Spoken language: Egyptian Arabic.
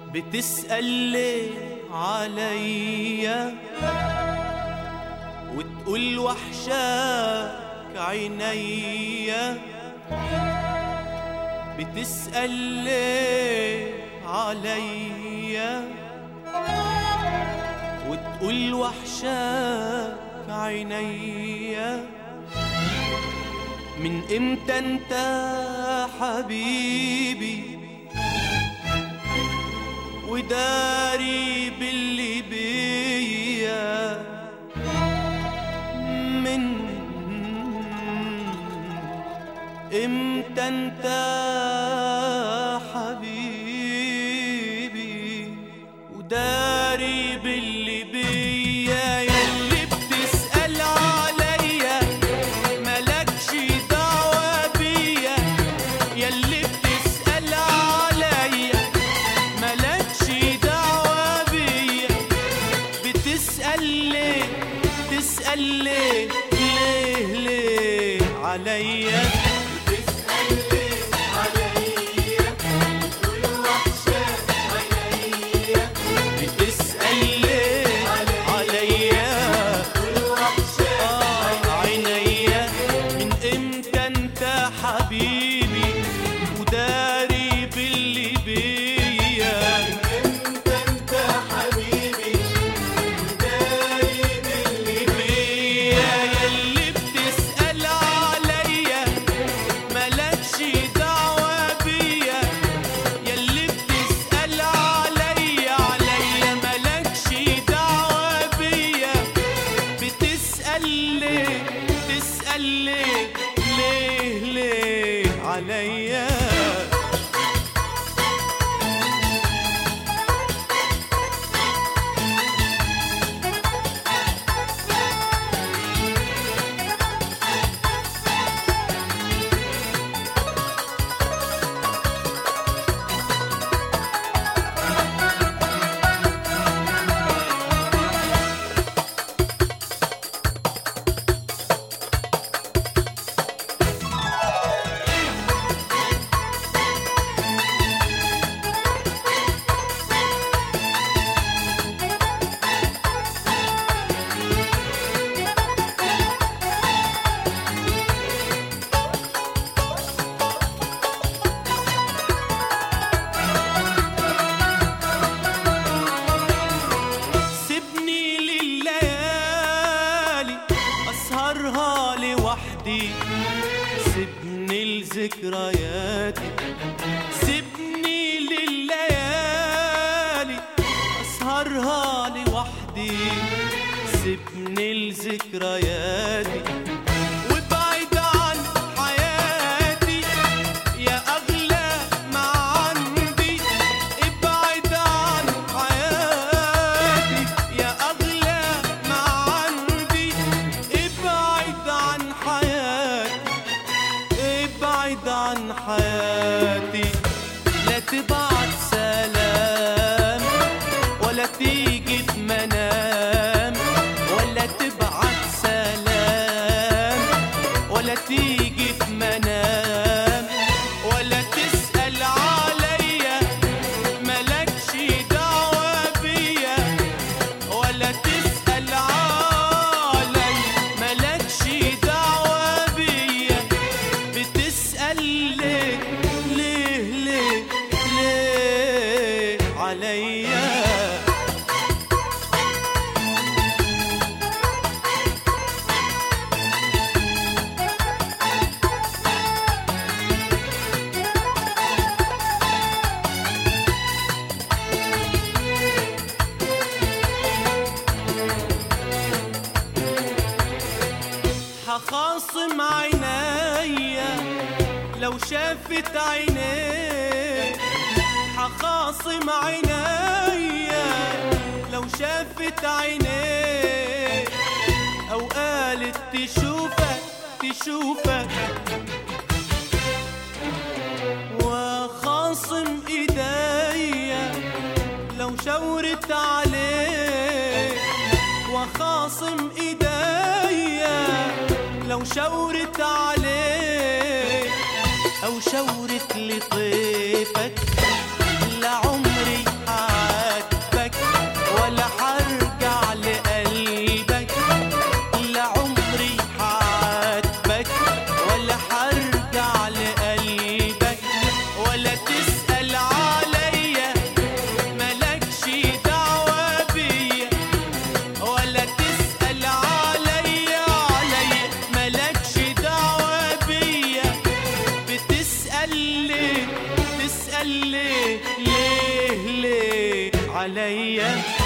بتسأل ليه عليا وتقول وحشاك عينيا بتسأل ليه عليا وتقول وحشاك عينيا من امتى انت حبيبي وداري باللي بيا من امتى انت حبيبي وداري باللي بيا ياللي بتسأل عليا ملكش دعوة بيا ياللي بتسأل عليا ملكش دعوة بيا بتسأل ليه تسأل ليه ليه ليه عليا بتسأل ليه عليا تقول وحشاك عينيا بتسأل ليه عليا تقول وحشاك آه عينيا من امتى انت حبيبي وداري باللي بيا انت انت حبيبي وداري باللي بيا ياللي بتسأل عليا ملكش دعوة بيا ياللي بتسأل عليا عليا ملكش دعوة بيا بتسأل ليه تسأل ليه ليه ليه عليا سيبني لليالي أسهرها لوحدي سيبني لذكرياتي سيبني لليالي أسهرها لوحدي سيبني لذكرياتي وابعد عن حياتي يا أغلى ما عندي ابعد عن حياتي يا أغلى ما عندي ابعد عن حياتي ابعد عن حياتي لا تبعت سلام ولا تيجي بمنام ولا تبعت سلام ولا تيجي بمنام ولا تسأل عليا ملكش دعوة بيا ولا تسأل علي ملكش دعوة بيا بتسأل ليه ليه ليه ليه عليا هخاصم عينيا لو شافت عينيك هخاصم عينيا لو شافت عينيك او قالت تشوفك تشوفك وخاصم ايديا لو شاورت عليك وخاصم ايديا لو شاورت عليك او شاورت لطيفك لعمري عليا